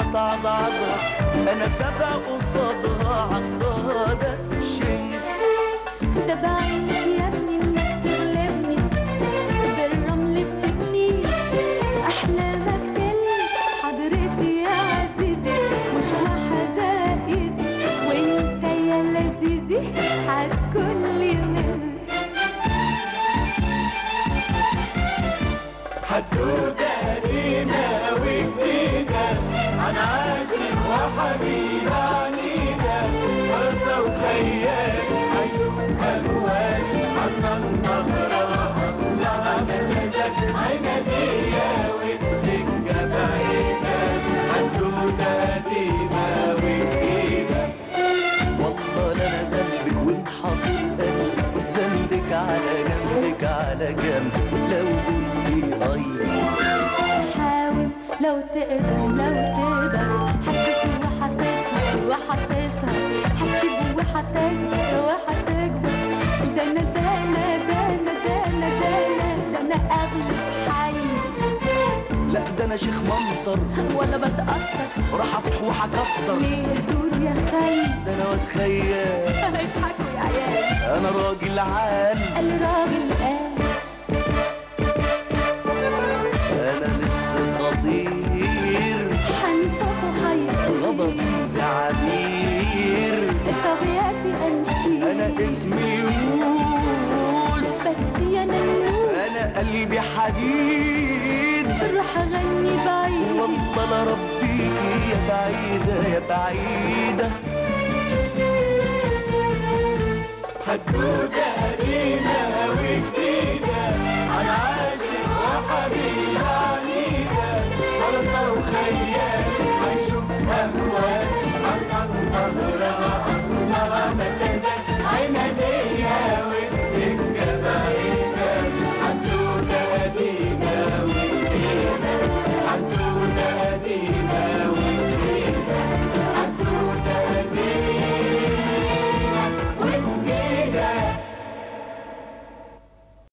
تعضعضع انا سبع قصادها عالطه ده شيء ده بعينك يا ابني انك تغلبني بالرمل بتبني احلامك تلك حضرتي يا عزيزي مش واحدة ايدي وانت يا لذيذي هتكون لي من حدوته قديمه وجديده عن عاشق وحبيب عنيده فرصه وخيال عيشوا الوان عنا النهره اصلها مزاج عناديه والسكه بعيده حدوته قديمه وجديده والله لا انا قلبك وانحصر قلبي ذنبك على جنبك على جنب لو قلتي اي حاول لو تقدر لو تقدر هتكبر وهتسهر وهتسهر هتشيب وهتكبر وهتكبر ده انا ده انا ده انا ده انا ده انا ده انا اغلى حي لا ده انا شيخ منصر ولا بتأثر راح اطيح وهكسر ليه زور يا خي ده انا واتخيل اضحكوا يا عيال انا راجل عال الراجل قال انا لسه خطير حنفخه هيطير غضبي زعبير طب يا سي انشي انا اسمي يوس بس يا ننوس انا قلبي حديد روح اغني بعيد والله لا ربيكي يا بعيدة يا بعيدة حدودة قديمة وجديدة